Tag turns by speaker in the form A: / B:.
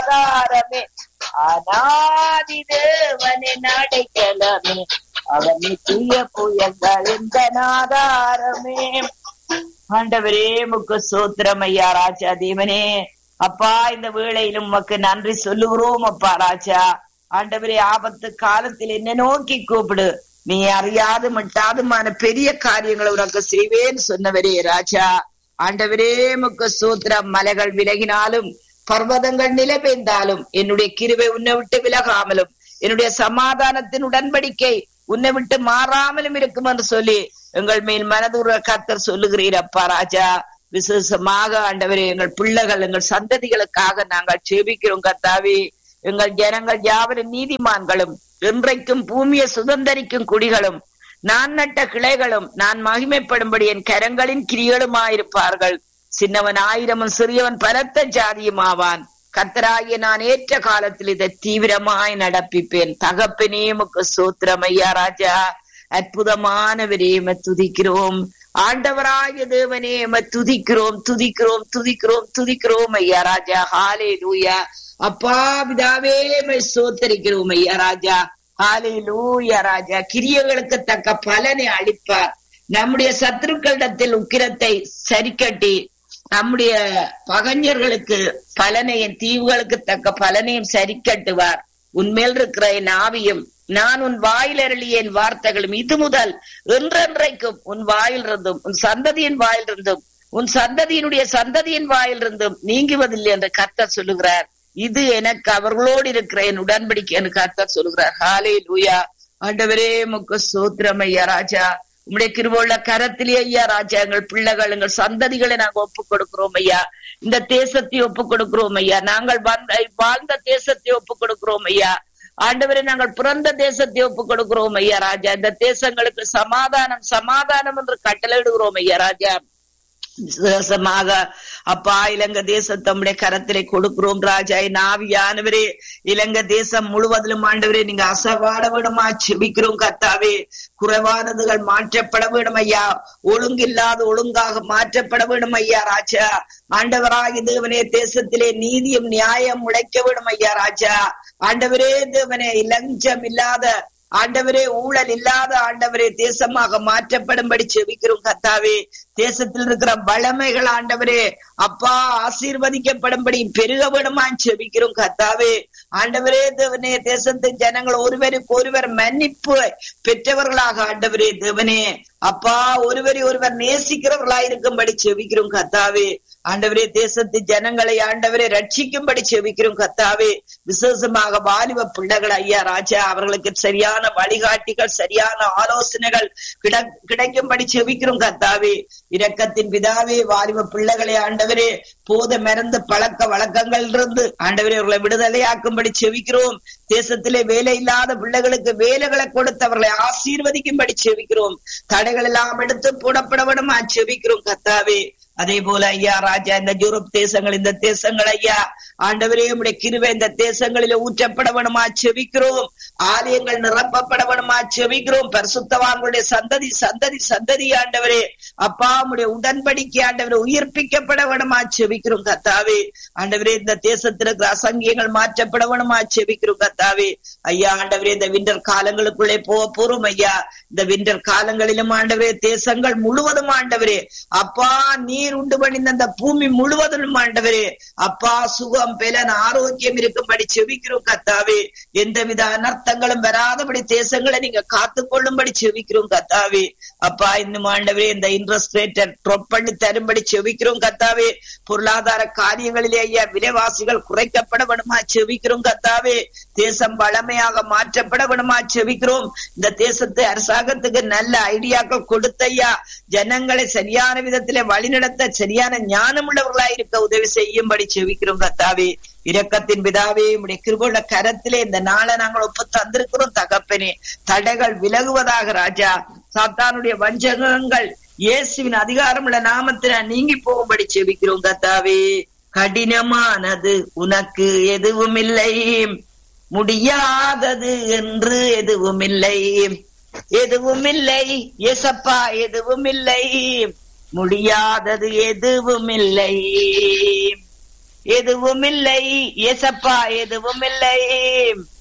A: ஆதாரமே அநாதி தேவனே நடைக்கலமே அவர் நித்திய புயங்கள் இந்த ஆதாரமே ஆண்டவரே முக்கு சோத்திரம் ஐயா ராஜா தேவனே அப்பா இந்த வேளையிலும் உமக்கு நன்றி சொல்லுகிறோம் அப்பா ராஜா ஆண்டவரே ஆபத்து காலத்தில் என்ன நோக்கி கூப்பிடு நீ அறியாது மட்டாதுமான பெரிய காரியங்களை உனக்கு செய்வேன் சொன்னவரே ராஜா ஆண்டவரே முக்கு சூத்திரம் மலைகள் விலகினாலும் பர்வதங்கள் நிலை பெய்ந்தாலும் என்னுடைய கிருவை உன்னை விட்டு விலகாமலும் என்னுடைய சமாதானத்தின் உடன்படிக்கை உன்னை விட்டு மாறாமலும் இருக்கும் என்று சொல்லி எங்கள் மேல் மனதுற கத்தர் சொல்லுகிறீர் அப்பா ராஜா விசேஷமாக ஆண்டவரே எங்கள் பிள்ளைகள் எங்கள் சந்ததிகளுக்காக நாங்கள் சேபிக்கிறோம் கத்தாவே எங்கள் ஜனங்கள் யாவரும் நீதிமான்களும் என்றைக்கும் பூமியை சுதந்தரிக்கும் குடிகளும் நான் நட்ட கிளைகளும் நான் மகிமைப்படும்படி என் கரங்களின் கிரிகளுமாயிருப்பார்கள் சின்னவன் ஆயிரமும் சிறியவன் பலத்த ஜாதியுமாவான் கத்தராகிய நான் ஏற்ற காலத்தில் இதை தீவிரமாய் நடப்பிப்பேன் தகப்பனே முக்கு சோத்திரம் ஐயா ராஜா அற்புதமானவரே எம துதிக்கிறோம் ஆண்டவராய தேவனே எம துதிக்கிறோம் துதிக்கிறோம் துதிக்கிறோம் துதிக்கிறோம் ஐயா ராஜா ஹாலே லூயா அப்பா பிதாவே எம்மை சோத்தரிக்கிறோம் ஐயா ராஜா ஹாலே லூயா ராஜா கிரியைகளுக்கு தக்க பலனை அளிப்பார் நம்முடைய சத்துருக்களிடத்தில் உக்கிரத்தை சரிக்கட்டி நம்முடைய பகஞ்சர்களுக்கு பலனையும் தீவுகளுக்கு தக்க பலனையும் சரி கட்டுவார் உன்மேல் இருக்கிற என் ஆவியும் நான் உன் வாயில் அருளிய என் வார்த்தைகளும் இது முதல் என்றென்றைக்கும் உன் வாயில் இருந்தும் உன் சந்ததியின் வாயில் இருந்தும் உன் சந்ததியினுடைய சந்ததியின் வாயில் இருந்தும் நீங்குவதில்லை என்று கர்த்தர் சொல்லுகிறார் இது எனக்கு அவர்களோடு இருக்கிற என் உடன்படிக்கை என்று கர்த்தர் சொல்லுகிறார் ஹாலே லூயா ஆண்டவரே முக்க சோத்திரம் ஐயா ராஜா உம்முடைய கிருபுள்ள கரத்திலே ஐயா ராஜா எங்கள் பிள்ளைகள் எங்கள் சந்ததிகளை நாங்க ஒப்பு கொடுக்கிறோம் ஐயா இந்த தேசத்தை ஒப்பு கொடுக்கிறோம் ஐயா நாங்கள் வந்த வாழ்ந்த தேசத்தை ஒப்பு கொடுக்கிறோம் ஐயா ஆண்டவரை நாங்கள் பிறந்த தேசத்தை ஒப்பு கொடுக்கிறோம் ஐயா ராஜா இந்த தேசங்களுக்கு சமாதானம் சமாதானம் என்று கட்டளையிடுகிறோம் ஐயா ராஜா விசேஷமாக அப்பா இலங்கை தேசம் தம்முடைய கரத்திலே கொடுக்கிறோம் ராஜா என் ஆவியானவரே இலங்கை தேசம் முழுவதிலும் ஆண்டவரே நீங்க அசவாட வேணுமா செபிக்கிறோம் கத்தாவே குறைவானதுகள் மாற்றப்பட வேணும் ஐயா ஒழுங்கில்லாத ஒழுங்காக மாற்றப்பட வேணும் ஐயா ராஜா ஆண்டவராகி தேவனே தேசத்திலே நீதியும் நியாயம் உழைக்க வேணும் ஐயா ராஜா ஆண்டவரே தேவனே லஞ்சம் இல்லாத ஆண்டவரே ஊழல் இல்லாத ஆண்டவரே தேசமாக மாற்றப்படும்படி செவிக்கிறோம் கத்தாவே தேசத்தில் இருக்கிற வளமைகள் ஆண்டவரே அப்பா ஆசீர்வதிக்கப்படும்படி பெருக வேணுமா செபிக்கிறோம் கத்தாவே ஆண்டவரே தேவனே தேசத்து ஜனங்கள் ஒருவருக்கு ஒருவர் மன்னிப்பு பெற்றவர்களாக ஆண்டவரே தேவனே அப்பா ஒருவரை ஒருவர் நேசிக்கிறவர்களாய் இருக்கும்படி செவிக்கிறோம் கத்தாவே ஆண்டவரே தேசத்து ஜனங்களை ஆண்டவரை ரட்சிக்கும்படி செவிக்கிறோம் கத்தாவே விசேஷமாக வாலிப பிள்ளைகள் ஐயா ராஜா அவர்களுக்கு சரியான வழிகாட்டிகள் சரியான ஆலோசனைகள் கிடைக்கும்படி செவிக்கிறோம் கத்தாவே இரக்கத்தின் பிதாவே வாலிப பிள்ளைகளை ஆண்டவரே போத மறந்து பழக்க வழக்கங்கள் இருந்து ஆண்டவரே அவர்களை விடுதலையாக்கும்படி செவிக்கிறோம் தேசத்திலே வேலை இல்லாத பிள்ளைகளுக்கு வேலைகளை கொடுத்து அவர்களை ஆசீர்வதிக்கும்படி செவிக்கிறோம் தடைகள் எல்லாம் எடுத்து போடப்பட வேணுமா செவிக்கிறோம் கத்தாவே அதே போல ஐயா ராஜா இந்த யூரோப் தேசங்கள் இந்த தேசங்கள் ஐயா ஆண்டவரே உடைய கிருவை இந்த தேசங்களில ஊற்றப்பட வேணுமா செவிக்கிறோம் ஆலயங்கள் நிரப்பப்பட வேணுமா செவிக்கிறோம் பரிசுத்தவான்களுடைய சந்ததி சந்ததி சந்ததி ஆண்டவரே அப்பா உடைய உடன்படிக்கை ஆண்டவரே உயிர்ப்பிக்கப்பட வேணுமா செவிக்கிறோம் கத்தாவே ஆண்டவரே இந்த தேசத்தில் இருக்கிற அசங்கியங்கள் மாற்றப்பட வேணுமா செவிக்கிறோம் கத்தாவே ஐயா ஆண்டவரே இந்த விண்டர் காலங்களுக்குள்ளே போக போறோம் ஐயா இந்த விண்டர் காலங்களிலும் ஆண்டவரே தேசங்கள் முழுவதும் ஆண்டவரே அப்பா நீர் உண்டு பண்ணிந்த அந்த பூமி முழுவதும் ஆண்டவரே அப்பா சுகம் பெலன் ஆரோக்கியம் இருக்கும்படி செவிக்கிறோம் கத்தாவே எந்தவித அனர்த்தங்களும் வராதபடி தேசங்களை நீங்க காத்து கொள்ளும்படி செவிக்கிறோம் கத்தாவே அப்பா இன்னும் ஆண்டவரே இந்த இன்ட்ரெஸ்ட் ரேட்டை ட்ராப் பண்ணி தரும்படி செவிக்கிறோம் கத்தாவே பொருளாதார காரியங்களிலே ஐயா விலைவாசிகள் குறைக்கப்பட வேணுமா செவிக்கிறோம் கத்தாவே தேசம் வளமையாக மாற்றப்பட வேணுமா செவிக்கிறோம் இந்த தேசத்து அரசாங்கத்துக்கு நல்ல ஐடியாக்கள் கொடுத்தையா ஜனங்களை சரியான விதத்திலே வழிநடத்த சரியான ஞானம் உள்ளவர்களா இருக்க உதவி செய்யும்படி செவிக்கிறோம் கத்தாவே இரக்கத்தின் பிதாவே உடைய கிருபுள்ள கரத்திலே இந்த நாளை நாங்கள் ஒப்பு தந்திருக்கிறோம் தகப்பனே தடைகள் விலகுவதாக ராஜா சாத்தானுடைய வஞ்சகங்கள் இயேசுவின் அதிகாரம் உள்ள நாமத்தில நீங்கி போகும்படி செவிக்கிறோம் கத்தாவே கடினமானது உனக்கு எதுவும் இல்லை முடியாதது என்று எதுவும் இல்லை எதுவும் இல்லை எசப்பா எதுவும் இல்லை முடியாதது எதுவும் இல்லை எதுவும் இல்லை ஏசப்பா எதுவும் இல்லை